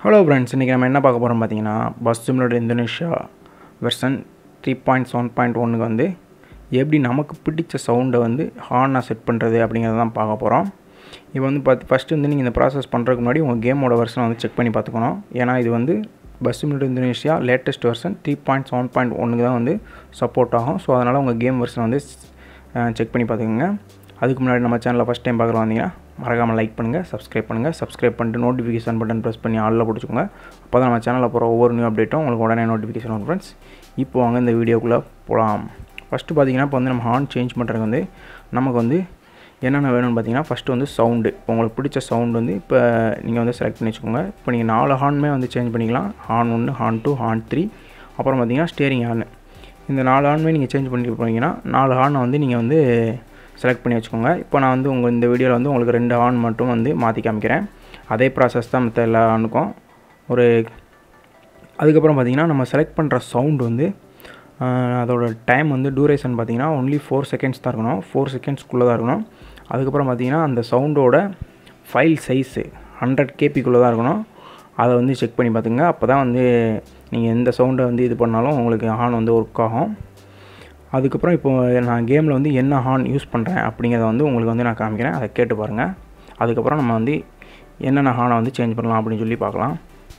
hello friends இன்றைக்கி நம்ம என்ன பார்க்க போகிறோம் பார்த்தீங்கன்னா பஸ் சிம்லோட Indonesia version three point seven point ஒன்றுக்கு வந்து எப்படி நமக்கு பிடிச்ச சவுண்டை வந்து ஹார்னாக செட் பண்ணுறது அப்படிங்கிறத தான் பார்க்க போகிறோம் இப்போ வந்து பார்த்து ஃபஸ்ட்டு வந்து நீங்கள் இந்த ப்ராசஸ் பண்ணுறதுக்கு முன்னாடி உங்கள் கேமோட வெர்ஷனை வந்து செக் பண்ணி பார்த்துக்கணும் ஏன்னா இது வந்து பஸ் சிம்லோட Indonesia latest version three point seven point ஒன்றுக்கு தான் வந்து சப்போர்ட் ஆகும் ஸோ அதனால் உங்கள் கேம் வெர்ஷன் வந்து செக் பண்ணி பார்த்துக்கோங்க அதுக்கு முன்னாடி நம்ம சேனலில் ஃபஸ்ட் டைம் பார்க்குற வந்தீங்கன்னா மறக்காமல் லைக் பண்ணுங்கள் சப்ஸ்கிரைப் பண்ணுங்கள் சப்ஸ்கிரைப் பண்ணிட்டு நோட்டிஃபிகேஷன் பட்டன் ப்ரெஸ் பண்ணி ஆளில் பிடிச்சிக்கோங்க அப்போ தான் நம்ம சேனலில் போகிற ஒவ்வொரு நியூ அப்டேட்டும் உங்களுக்கு உடனே நோட்டிஃபிகேஷன் வரும் ஃப்ரெண்ட்ஸ் இப்போ வாங்க இந்த வீடியோக்குள்ளே போகலாம் ஃபஸ்ட்டு பார்த்தீங்கன்னா இப்போ வந்து நம்ம ஹார்ன் சேஞ்ச் பண்ணுறதுக்கு வந்து நமக்கு வந்து என்னென்ன வேணும்னு பார்த்தீங்கன்னா ஃபஸ்ட்டு வந்து சவுண்டு உங்களுக்கு பிடிச்ச சவுண்ட் வந்து இப்போ நீங்கள் வந்து செலக்ட் பண்ணி வச்சுக்கோங்க இப்போ நீங்கள் நாலு ஹார்னுமே வந்து சேஞ்ச் பண்ணிக்கலாம் ஹார்ன் ஒன்று ஹார்ன் டூ ஹார்ன் த்ரீ அப்புறம் பார்த்தீங்கன்னா ஸ்டேரிங் ஹார்னு இந்த நாலு ஹார்னுமே நீங்கள் சேஞ்ச் பண்ணி போனீங்கன்னா நாலு ஹார்னை வந்து நீங்கள் வந்து செலக்ட் பண்ணி வச்சுக்கோங்க இப்போ நான் வந்து உங்கள் இந்த வீடியோவில் வந்து உங்களுக்கு ரெண்டு ஹார்ன் மட்டும் வந்து மாற்றி காமிக்கிறேன் அதே ப்ராசஸ் தான் மற்ற எல்லா ஹார்னுக்கும் ஒரு அதுக்கப்புறம் பார்த்திங்கன்னா நம்ம செலக்ட் பண்ணுற சவுண்ட் வந்து அதோட டைம் வந்து டூரேஷன் பார்த்திங்கன்னா ஒன்லி ஃபோர் செகண்ட்ஸ் தான் இருக்கணும் ஃபோர் செகண்ட்ஸ்க்குள்ளே தான் இருக்கணும் அதுக்கப்புறம் பார்த்திங்கன்னா அந்த சவுண்டோட ஃபைல் சைஸு ஹண்ட்ரட் கேபிக்குள்ளே தான் இருக்கணும் அதை வந்து செக் பண்ணி பார்த்துங்க அப்போ தான் வந்து நீங்கள் எந்த சவுண்டை வந்து இது பண்ணாலும் உங்களுக்கு ஹார்ன் வந்து ஒர்க் ஆகும் அதுக்கப்புறம் இப்போ நான் கேமில் வந்து என்ன ஹார்ன் யூஸ் பண்ணுறேன் அப்படிங்கிறத வந்து உங்களுக்கு வந்து நான் காமிக்கிறேன் அதை கேட்டு பாருங்கள் அதுக்கப்புறம் நம்ம வந்து என்னென்ன ஹார்னை வந்து சேஞ்ச் பண்ணலாம் அப்படின்னு சொல்லி பார்க்கலாம்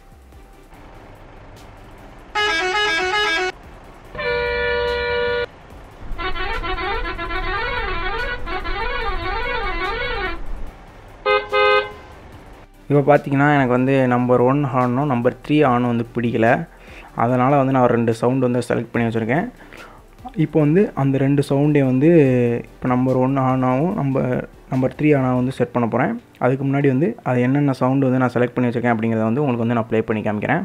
இப்போ பார்த்தீங்கன்னா எனக்கு வந்து நம்பர் ஒன் ஹார்னும் நம்பர் த்ரீ ஹார்னும் வந்து பிடிக்கல அதனால் வந்து நான் ரெண்டு சவுண்டு வந்து செலக்ட் பண்ணி வச்சுருக்கேன் இப்போ வந்து அந்த ரெண்டு சவுண்டையும் வந்து இப்போ நம்பர் ஒன் ஆனாவும் நம்ம நம்பர் த்ரீ ஆனால் வந்து செட் பண்ண போகிறேன் அதுக்கு முன்னாடி வந்து அது என்னென்ன சவுண்டு வந்து நான் செலக்ட் பண்ணி வச்சுருக்கேன் அப்படிங்கிறத வந்து உங்களுக்கு வந்து நான் ப்ளே பண்ணி காமிக்கிறேன்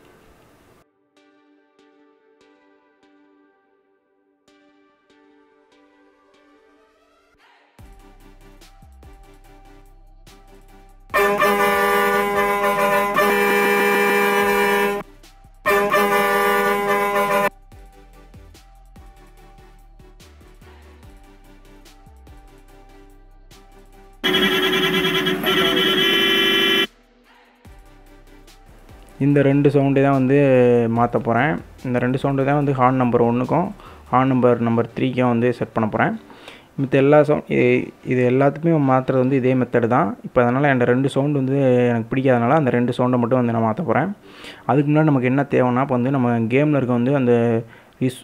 இந்த ரெண்டு சவுண்டே தான் வந்து மாற்ற போகிறேன் இந்த ரெண்டு சவுண்டு தான் வந்து ஹார்ன் நம்பர் ஒன்றுக்கும் ஹார்ன் நம்பர் நம்பர் த்ரீக்கும் வந்து செட் பண்ண போகிறேன் மித்த எல்லா சவுண்ட் இது எல்லாத்துக்குமே மாற்றுறது வந்து இதே மெத்தடு தான் இப்போ அதனால் என் ரெண்டு சவுண்டு வந்து எனக்கு பிடிக்காதனால அந்த ரெண்டு சவுண்டை மட்டும் வந்து நான் மாற்ற போகிறேன் அதுக்கு முன்னாடி நமக்கு என்ன தேவைன்னா இப்போ வந்து நம்ம கேமில் இருக்க வந்து அந்த இஸ்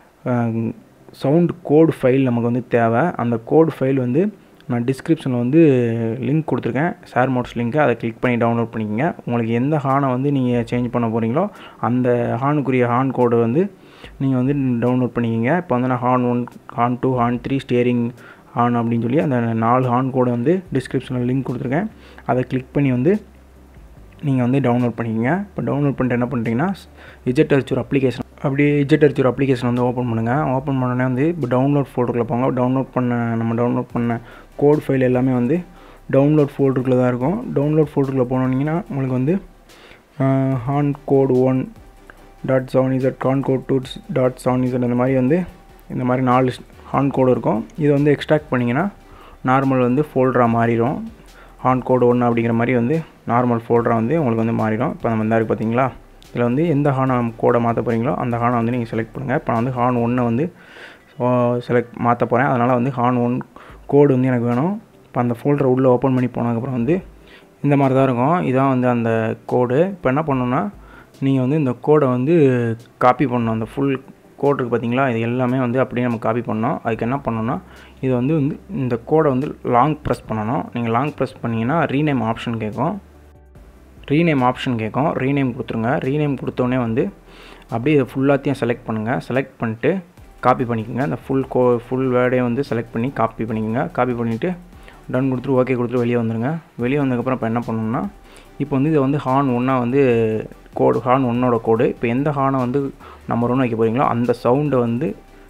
சவுண்ட் கோடு ஃபைல் நமக்கு வந்து தேவை அந்த கோடு ஃபைல் வந்து நான் டிஸ்கிரிப்ஷனில் வந்து லிங்க் கொடுத்துருக்கேன் ஷேர் மோட்ஸ் லிங்க்கு அதை கிளிக் பண்ணி டவுன்லோட் பண்ணிக்கோங்க உங்களுக்கு எந்த ஹானை வந்து நீங்கள் சேஞ்ச் பண்ண போகிறீங்களோ அந்த ஹானுக்குரிய ஹார்ன் கோடு வந்து நீங்கள் வந்து டவுன்லோட் பண்ணிக்கோங்க இப்போ வந்து நான் horn one horn two horn three steering horn அப்படின்னு சொல்லி அந்த நாலு ஹார்ன் கோடை வந்து டிஸ்கிரிப்ஷனில் லிங்க் கொடுத்துருக்கேன் அதை கிளிக் பண்ணி வந்து நீங்கள் வந்து டவுன்லோட் பண்ணிக்கோங்க இப்போ டவுன்லோட் பண்ணிட்டு என்ன பண்ணுறீங்கன்னா இஜெட் அரிச்சூர் அப்ளிகேஷன் அப்படியே இஜெட் அரிச்சூர் அப்ளிகேஷன் வந்து ஓப்பன் பண்ணுங்கள் ஓப்பன் பண்ணோடனே வந்து இப்போ டவுன்லோட் ஃபோல்டருக்குள்ள போங்க டவுன்லோட் பண்ண நம்ம டவுன்லோட் பண்ண கோட் ஃபைல் எல்லாமே வந்து டவுன்லோட் ஃபோல்டருக்குள்ளே தான் இருக்கும் டவுன்லோட் ஃபோல்டருக்குள்ளே போனோன்னீங்கன்னா உங்களுக்கு வந்து horn code one dot seven Z horn code two dot seven Z அந்த மாதிரி வந்து இந்த மாதிரி நாலு ஹான் கோடு இருக்கும் இது வந்து எக்ஸ்ட்ராக்ட் பண்ணிங்கன்னா நார்மல் வந்து ஃபோல்டராக மாறிடும் ஹான் கோடு ஒன்று அப்படிங்கிற மாதிரி வந்து நார்மல் ஃபோல்டராக வந்து உங்களுக்கு வந்து மாறிடும் இப்போ நம்ம இந்த இருக்குது பார்த்தீங்களா இதில் வந்து எந்த ஹானை கோடை மாற்ற போகிறீங்களோ அந்த ஹானை வந்து நீங்கள் செலக்ட் பண்ணுங்கள் இப்போ நான் வந்து ஹான் ஒன்றை வந்து செலக்ட் மாற்ற போகிறேன் அதனால் வந்து ஹான் ஒன் கோடு வந்து எனக்கு வேணும் இப்போ அந்த ஃபோல்டரை உள்ளே ஓப்பன் பண்ணி போனதுக்கப்புறம் வந்து இந்த மாதிரி தான் இருக்கும் இதான் வந்து அந்த கோடு இப்போ என்ன பண்ணணுன்னா நீங்கள் வந்து இந்த கோடை வந்து காப்பி பண்ணணும் அந்த ஃபுல் கோட் இருக்குது பார்த்தீங்களா இது எல்லாமே வந்து அப்படியே நம்ம காப்பி பண்ணோம் அதுக்கு என்ன பண்ணணும்னா இது வந்து வந்து இந்த கோடை வந்து லாங் ப்ரெஸ் பண்ணணும் நீங்கள் லாங் ப்ரெஸ் பண்ணிங்கன்னா ரீநேம் ஆப்ஷன் கேட்கும் ரீநேம் ஆப்ஷன் கேட்கும் ரீநேம் கொடுத்துருங்க ரீநேம் கொடுத்தோடனே வந்து அப்படியே இதை ஃபுல்லாத்தையும் செலக்ட் பண்ணுங்கள் செலக்ட் பண்ணிட்டு காப்பி பண்ணிக்கோங்க அந்த ஃபுல் கோ ஃபுல் வேர்டையும் வந்து செலக்ட் பண்ணி காப்பி பண்ணிக்கோங்க காப்பி பண்ணிவிட்டு டன் கொடுத்துட்டு ஓகே கொடுத்துட்டு வெளியே வந்துடுங்க வெளியே வந்ததுக்கப்புறம் இப்போ என்ன பண்ணணும்னா இப்போ வந்து இதை வந்து ஹார்ன் ஒன்றா வந்து கோடு ஹார்ன் ஒன்னோட கோடு இப்போ எந்த ஹார்னை வந்து நம்பர் ஒன்று வைக்க போகிறீங்களோ அந்த சவுண்டை வந்து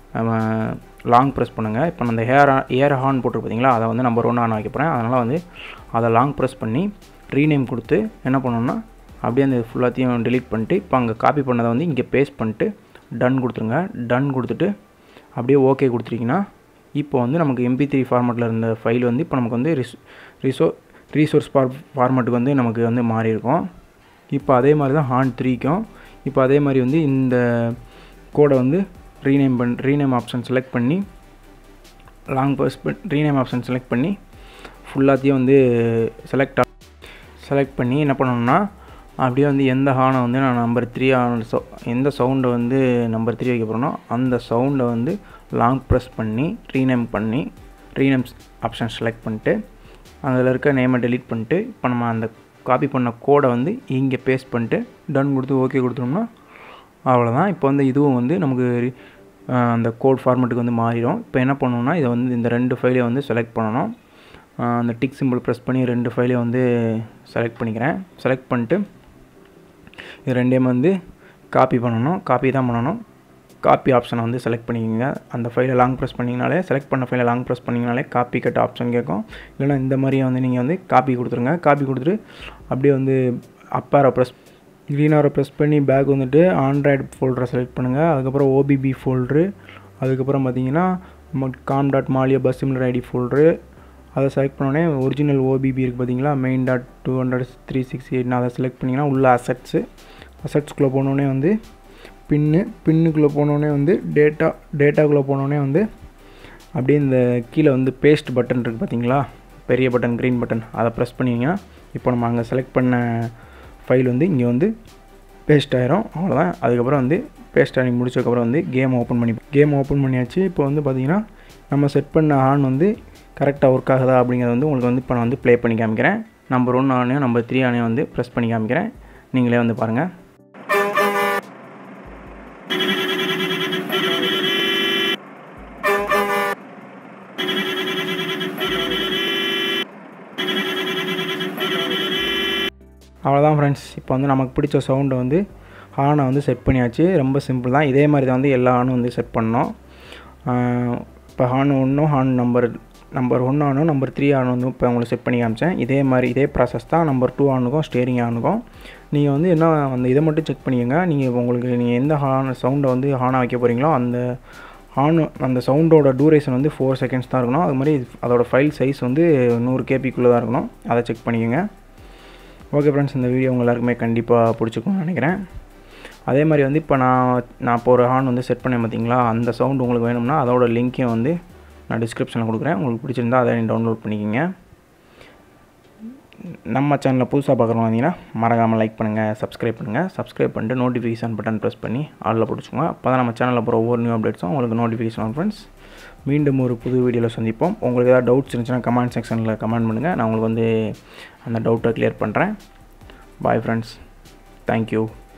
லாங் ப்ரெஸ் பண்ணுங்கள் இப்போ அந்த ஹேர் ஏர் ஹார்ன் போட்டு பார்த்தீங்களா அதை வந்து நம்பர் ஒன்று ஆன் வைக்க போகிறேன் அதனால் வந்து அதை லாங் ப்ரெஸ் பண்ணி ரீநேம் கொடுத்து என்ன பண்ணணும்னா அப்படியே அந்த ஃபுல்லாத்தையும் டெலீட் பண்ணிட்டு இப்போ அங்கே காப்பி பண்ணதை வந்து இங்கே பேஸ்ட் பண்ணிட்டு டன் கொடுத்துருங்க டன் கொடுத்துட்டு அப்படியே ஓகே கொடுத்துட்டீங்கன்னா இப்போ வந்து நமக்கு எம்பி த்ரீ ஃபார்மேட்டில் இருந்த ஃபைல் வந்து இப்போ நமக்கு வந்து ரிஸ் ரிசோ ரீசோர்ஸ் ஃபார் ஃபார்மேட்டுக்கு வந்து நமக்கு வந்து மாறி இருக்கும் இப்போ அதே மாதிரி தான் ஹார்ன் த்ரீக்கும் இப்போ அதே மாதிரி வந்து இந்த கோடை வந்து ரீநேம் பண் ரீநேம் ஆப்ஷன் செலக்ட் பண்ணி long press rename option select பண்ணி ஃபுல்லாத்தையும் வந்து செலக்ட் செலக்ட் பண்ணி என்ன பண்ணணும்னா அப்படியே வந்து எந்த ஹானை வந்து நான் நம்பர் த்ரீ சௌ எந்த சவுண்டை வந்து நம்பர் த்ரீ வைக்க போகிறேனோ அந்த சவுண்டை வந்து லாங் ப்ரெஸ் பண்ணி ரீநேம் பண்ணி ரீநேம் ஆப்ஷன் செலக்ட் பண்ணிட்டு அதில் இருக்க நேமை டெலீட் பண்ணிட்டு இப்போ நம்ம அந்த காப்பி பண்ண கோடை வந்து இங்கே பேஸ்ட் பண்ணிட்டு டன் கொடுத்து ஓகே கொடுத்தோம்னா அவ்வளோதான் இப்போ வந்து இதுவும் வந்து நமக்கு அந்த கோட் ஃபார்மெட்டுக்கு வந்து மாறிடும் இப்போ என்ன பண்ணணும்னா இதை வந்து இந்த ரெண்டு ஃபைலையும் வந்து செலக்ட் பண்ணணும் அந்த டிக் சிம்பிள் ப்ரெஸ் பண்ணி ரெண்டு ஃபைலையும் வந்து செலக்ட் பண்ணிக்கிறேன் செலக்ட் பண்ணிட்டு இது ரெண்டையும் வந்து காப்பி பண்ணணும் காப்பி தான் பண்ணணும் காப்பி ஆப்ஷனை வந்து செலக்ட் பண்ணிக்கோங்க அந்த ஃபைலை லாங் ப்ரெஸ் பண்ணிங்கனாலே செலக்ட் பண்ண ஃபைலை லாங் ப்ரெஸ் பண்ணிங்கனாலே காப்பி கட் ஆப்ஷன் கேட்கும் இல்லைனா இந்த மாதிரியே வந்து நீங்கள் வந்து காப்பி கொடுத்துருங்க காப்பி கொடுத்துட்டு அப்படியே வந்து அப்பாரை ப்ரெஸ் க்ரீனாரை ப்ரெஸ் பண்ணி பேக் வந்துட்டு ஆண்ட்ராய்டு ஃபோல்டரை செலக்ட் பண்ணுங்கள் அதுக்கப்புறம் ஓபிபி ஃபோல்ட்ரு அதுக்கப்புறம் பார்த்தீங்கன்னா com dot Maleo bus simulator ID folder அதை செலக்ட் பண்ணோடனே ஒரிஜினல் ஓபிபி இருக்குது பார்த்தீங்களா main dot two hundred three six எயிட்னு அதை செலக்ட் பண்ணிங்கன்னா உள்ள அசட்ஸு அசட்ஸ்குள்ளே போனோடனே வந்து பின்னு பின்னுக்குள்ளே போனோடனே வந்து டேட்டா டேட்டாக்குள்ளே போனோடனே வந்து அப்படியே இந்த கீழே வந்து பேஸ்ட் பட்டன் இருக்குது பார்த்தீங்களா பெரிய பட்டன் க்ரீன் பட்டன் அதை ப்ரெஸ் பண்ணிங்கன்னா இப்போ நம்ம அங்கே செலக்ட் பண்ண ஃபைல் வந்து இங்கே வந்து பேஸ்ட் ஆயிரும் அவ்வளோதான் அதுக்கப்புறம் வந்து பேஸ்ட் ஆகி முடிச்சதுக்கப்புறம் வந்து கேம் ஓப்பன் பண்ணி கேம் ஓப்பன் பண்ணியாச்சு இப்போ வந்து பார்த்திங்கன்னா நம்ம செட் பண்ண ஆன் வந்து கரெக்டாக ஒர்க் ஆகுதா அப்படிங்கிறத வந்து உங்களுக்கு வந்து இப்போ நான் வந்து ப்ளே பண்ணி காமிக்கிறேன் நம்பர் ஒன் ஆனையும் நம்பர் த்ரீ ஆனையும் வந்து ப்ரெஸ் பண்ணி காமிக்கிறேன் நீங்களே வந்து பாருங்கள் அவ்வளோதான் ஃப்ரெண்ட்ஸ் இப்போ வந்து நமக்கு பிடிச்ச சவுண்டை வந்து ஹானை வந்து செட் பண்ணியாச்சு ரொம்ப சிம்பிள் தான் இதே மாதிரி தான் வந்து எல்லா ஹானும் வந்து செட் பண்ணோம் இப்போ ஹான் ஒன்றும் ஹான் நம்பர் நம்பர் ஒன் ஆனும் நம்பர் த்ரீ ஆனும் வந்து இப்போ உங்களுக்கு செட் பண்ணி காமிச்சேன் இதே மாதிரி இதே ப்ராசஸ் தான் நம்பர் டூ ஆனுக்கும் ஸ்டேரிங் ஆனுக்கும் நீங்கள் வந்து என்ன அந்த இதை மட்டும் செக் பண்ணிக்கோங்க நீங்கள் உங்களுக்கு நீங்கள் எந்த ஹான் சவுண்டை வந்து ஹானாக வைக்க போகிறீங்களோ அந்த ஹான் அந்த சவுண்டோட டூரேஷன் வந்து ஃபோர் செகண்ட்ஸ் தான் இருக்கணும் அது மாதிரி அதோட ஃபைல் சைஸ் வந்து நூறு கேபிக்குள்ளே தான் இருக்கணும் அதை செக் பண்ணிக்கோங்க ஓகே ஃப்ரெண்ட்ஸ் இந்த வீடியோ உங்கள் எல்லாருக்குமே கண்டிப்பாக பிடிச்சிக்கும்னு நினைக்கிறேன் அதே மாதிரி வந்து இப்போ நான் நான் இப்போ ஒரு ஹார்ன் வந்து செட் பண்ணேன் பார்த்தீங்களா அந்த சவுண்ட் உங்களுக்கு வேணும்னா அதோட லிங்க்கையும் வந்து நான் டிஸ்கிரிப்ஷனில் கொடுக்குறேன் உங்களுக்கு பிடிச்சிருந்தா அதை டவுன்லோட் பண்ணிக்கோங்க நம்ம சேனலில் புதுசாக பார்க்குறவங்க வந்தீங்கன்னா மறக்காமல் லைக் பண்ணுங்கள் சப்ஸ்கிரைப் பண்ணுங்கள் சப்ஸ்கிரைப் பண்ணிட்டு நோட்டிஃபிகேஷன் பட்டன் ப்ரெஸ் பண்ணி ஆளில் பிடிச்சிக்கோங்க அப்போ தான் நம்ம சேனலில் போகிற ஒவ்வொரு நியூ அப்டேட்ஸும் உங்களுக்கு நோட்டிஃபிகேஷன் வரும் ஃப்ரெண்ட்ஸ் மீண்டும் ஒரு புது வீடியோவில் சந்திப்போம் உங்களுக்கு ஏதாவது டவுட்ஸ் இருந்துச்சுன்னா கமெண்ட் செக்ஷனில் கமெண்ட் பண்ணுங்கள் நான் உங்களுக்கு வந்து அந்த டவுட்டை க்ளியர் பண்ணுறேன் பாய் ஃப்ரெண்ட்ஸ் தேங்க்யூ